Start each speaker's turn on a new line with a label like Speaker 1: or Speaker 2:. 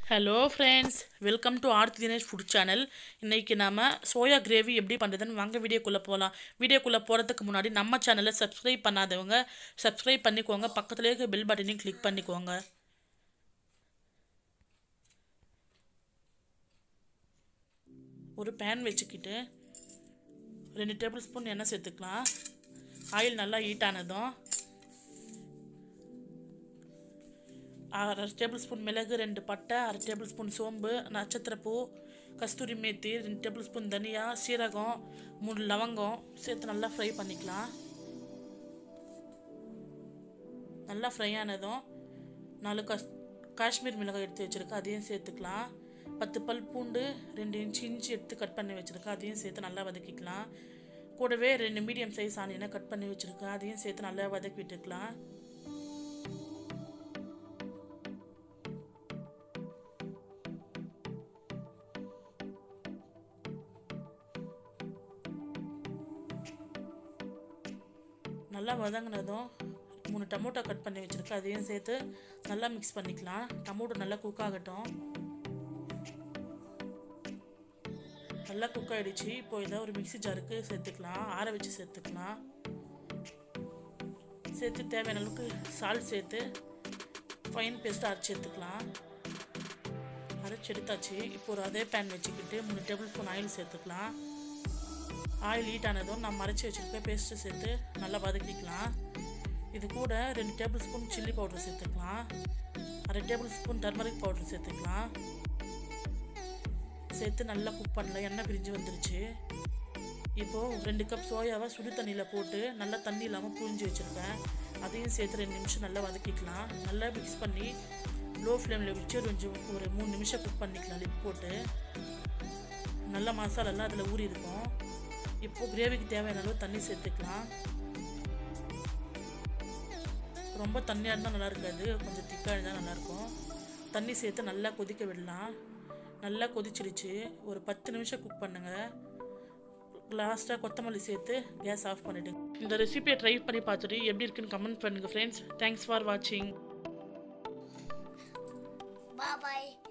Speaker 1: Hello friends welcome to Aarthi Dinesh food channel இன்றைக்கி நாம soya gravy எப்படி பண்ணுறதுன்னு வாங்க வீடியோக்குள்ளே போகலாம் வீடியோக்குள்ளே போகிறதுக்கு முன்னாடி நம்ம சேனலை சப்ஸ்கிரைப் பண்ணாதவங்க சப்ஸ்கிரைப் பண்ணிக்கோங்க பக்கத்துலேயே இருக்க பெல் பட்டனையும் கிளிக் பண்ணிக்கோங்க ஒரு பேன் வச்சுக்கிட்டு ரெண்டு டேபிள் ஸ்பூன் எண்ணெய் சேர்த்துக்கலாம் ஆயில் நல்லா ஹீட் ஆனதும் அரை டேபிள் ஸ்பூன் மிளகு ரெண்டு பட்டை அரை டேபிள் ஸ்பூன் சோம்பு நட்சத்திரப்பூ கஸ்தூரி மேத்தி ரெண்டு டேபிள் ஸ்பூன் தனியா சீரகம் மூணு லவங்கம் சேர்த்து நல்லா ஃப்ரை பண்ணிக்கலாம் நல்லா ஃப்ரை ஆனதும் நாலு கஸ் காஷ்மீர் மிளகாய் எடுத்து வச்சுருக்கேன் அதையும் சேர்த்துக்கலாம் பத்து பல் பூண்டு ரெண்டு இன்ச்சு இஞ்சி எடுத்து கட் பண்ணி வச்சுருக்கேன் அதையும் சேர்த்து நல்லா வதக்கிக்கலாம் கூடவே ரெண்டு மீடியம் சைஸ் ஆனியனை கட் பண்ணி வச்சுருக்கேன் அதையும் சேர்த்து நல்லா வதக்கி விட்டுக்கலாம் நல்லா வதங்கினதும் மூணு டமோட்டோ கட் பண்ணி வச்சுருக்கேன் அதையும் சேர்த்து நல்லா மிக்ஸ் பண்ணிக்கலாம் டமோட்டோ நல்லா குக் ஆகட்டும் நல்லா குக் ஆகிடுச்சு இப்போ இதை ஒரு மிக்ஸி ஜாருக்கு சேர்த்துக்கலாம் ஆற வச்சு சேர்த்துக்கலாம் சேர்த்து தேவையான அளவுக்கு சால்ட் சேர்த்து ஃபைன் பேஸ்ட்டாக அரைச்சி எடுத்துக்கலாம் அரைச்சி எடுத்தாச்சு இப்போ ஒரு அதே பேன் வச்சுக்கிட்டு மூணு டேபிள் ஸ்பூன் ஆயில் சேர்த்துக்கலாம் ஆயில் ஹீட் ஆனதும் நான் மறைச்சி வச்சுருக்க பேஸ்ட்டு சேர்த்து நல்லா வதக்கிக்கலாம் இது கூட ரெண்டு டேபிள் ஸ்பூன் சில்லி பவுடர் சேர்த்துக்கலாம் அரை டேபிள் ஸ்பூன் டர்மரிக் பவுடர் சேர்த்துக்கலாம் சேர்த்து நல்லா குக் பண்ணல எண்ணெய் பிரிஞ்சு வந்துருச்சு இப்போது ரெண்டு கப் சோயாவை சுடு தண்ணியில் போட்டு நல்லா தண்ணி இல்லாமல் புழிஞ்சு வச்சுருக்கேன் அதையும் சேர்த்து ரெண்டு நிமிஷம் நல்லா வதக்கிக்கலாம் நல்லா மிக்ஸ் பண்ணி லோ ஃப்ளேமில் வச்சு ஒரு கொஞ்சம் ஒரு மூணு நிமிஷம் குக் பண்ணிக்கலாம் லிப் போட்டு நல்லா மசாலாலாம் அதில் ஊறி இருக்கும் இப்போது கிரேவிக்கு தேவையான அளவு தண்ணி சேர்த்துக்கலாம் ரொம்ப தண்ணியாக இருந்தால் நல்லா இருக்காது கொஞ்சம் திக்காக இருந்தால் நல்லாயிருக்கும் தண்ணி சேர்த்து நல்லா கொதிக்க விடலாம் நல்லா கொதிச்சிடுச்சு ஒரு பத்து நிமிஷம் குக் பண்ணுங்கள் லாஸ்ட்டாக கொத்தமல்லி சேர்த்து கேஸ் ஆஃப் பண்ணிவிடுங்க இந்த ரெசிபியை ட்ரை பண்ணி பார்த்துட்டு எப்படி இருக்குன்னு கமெண்ட் பண்ணுங்கள் ஃப்ரெண்ட்ஸ் தேங்க்ஸ் ஃபார் வாட்சிங்
Speaker 2: Bye bye.